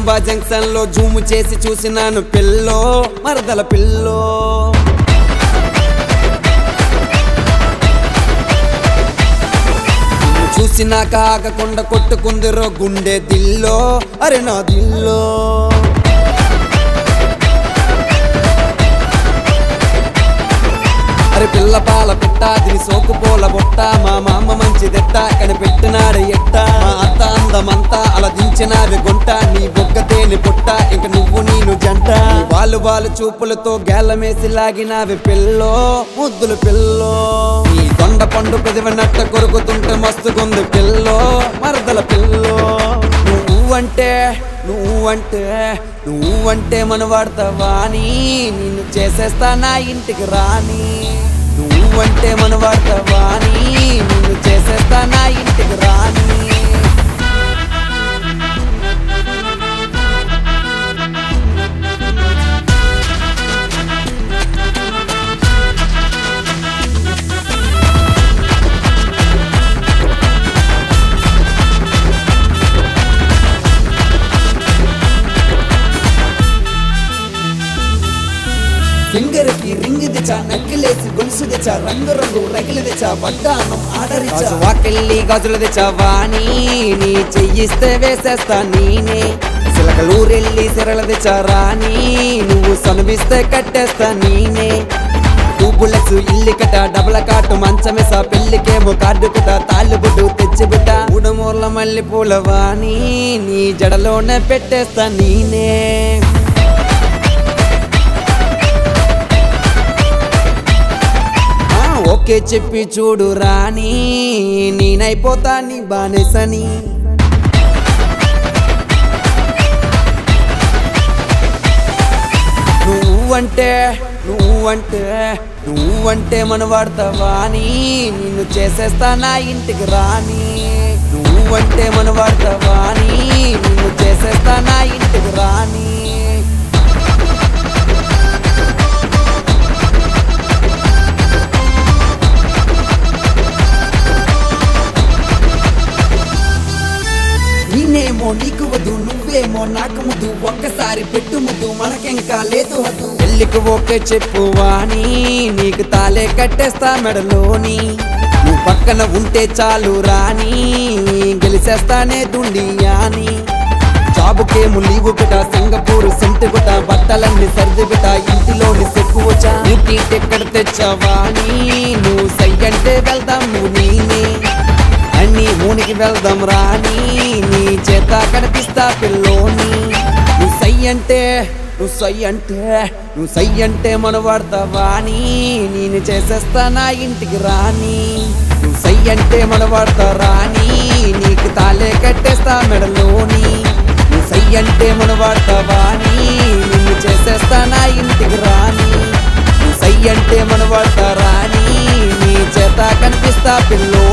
Jagadamba junction లో Zoom చేసి చూసినాను పిల్లో మరదల పిల్లో నిన్ను చూసినాక ఆగకుండా కొట్టుకుందిరో గుండె దిల్లో అరే నా దిల్లో అరే పిల్ల పాల పెట్ట దీని సోకు పోల బొట్ట మా మామ మంచి దెట్ట కనిపెట్టినాడు ఎట్ట మా అత్త అందమంతా అలా దించినావి గుంట నీ బొగ్గ తేని పుట్ట ఇంక నువ్వు నేను జంట నీ వాళ్ళు వాళ్ళు చూపులతో గేలమేసి లాగినావి పిల్లో ముద్దులు పిల్లో నీ దొండ పండు పెదవినట్ట కొరుకుతుంటే మస్తుగుంది పిల్లో మరదల పిల్లో నువ్వంటే నువ్వంటే నువ్వంటే మన వాడతావా అని నిన్ను చేసేస్తా నా ఇంటికి రాని నువ్వంటే మన వాడతావా అని నిన్ను చేసేస్తా నా ఇంటికి రాని ఫింగర్ కి రింగ్ తెచ్చా నక్కిలేసి గొలుసు తెచ్చా రంగు రంగు రగిలి తెచ్చా వడ్డానం ఆర్డర్ ఇచ్చా వాకెళ్ళి గాజులు తెచ్చా వాణి నీ చెయ్యిస్తే వేసేస్తా నేనే సిలకలూరెళ్ళి సిరల తెచ్చా రాని నువ్వు సనువిస్తే కట్టేస్తా నేనే డూబులెక్స్ ఇల్లు కట డబల కాటు మంచమేసా పెళ్లికేమో కార్డు కుట తాళ్ళు బుడ్డు తెచ్చి బిడ్డ ఉడమూర్ల మల్లె పూల వాణి నీ జడలోనే పెట్టేస్తా నేనే ఆ, ఓకే చెప్పి చూడు రాని నేనైపోతా నీ బానేసని నువ్వంటే నువ్వంటే నువ్వంటే మన వాడతావా అని నిన్ను చేసేస్తా నా ఇంటికి రాని నువ్వంటే మన వాడతావా అని నిన్ను చేసేస్తా నా ఇంటికి రాని నేనేమో నీకు వద్దు నువ్వేమో నాకు ముద్దు ఒక్కసారి పెట్టు ముద్దు మనకెంకా లేదు హద్దు పెళ్ళికి ఓకే చెప్పు వాణి నీకు తాలే కట్టేస్తా మెడలోని నువ్వు పక్కన ఉంటే చాలు రాని గెలిచేస్తానే దుండియాని జాబుకేమో లీవు పెట్ట సింగపూర్ సెంటు గుట బట్టలన్నీ సర్ది పెట్ట ఇంటిలోని సెక్కు వచ్చా ఇంటి ఎక్కడ తెచ్చావాని నువ్వు సై అంటే వెళ్దాం నువ్వు నేనే అన్ని ఊనికి వెళ్దాం రాని నీ చేత కనిపిస్తా పిల్లోని నువ్వు సై అంటే నువ్వు సై అంటే నువ్వు సై అంటే మన వాడతావా అని నేను చేసేస్తా నా ఇంటికి రాని నువ్వు సై అంటే మన వాడతా రాని నీకు తాలే కట్టేస్తా మెడలోని నువ్వు సై అంటే మన వాడతావా అని నిన్ను చేసేస్తా నా ఇంటికి రాని నువ్వు సై అంటే మన వాడతా రాని నీ చేత కనిపిస్తా పిల్లో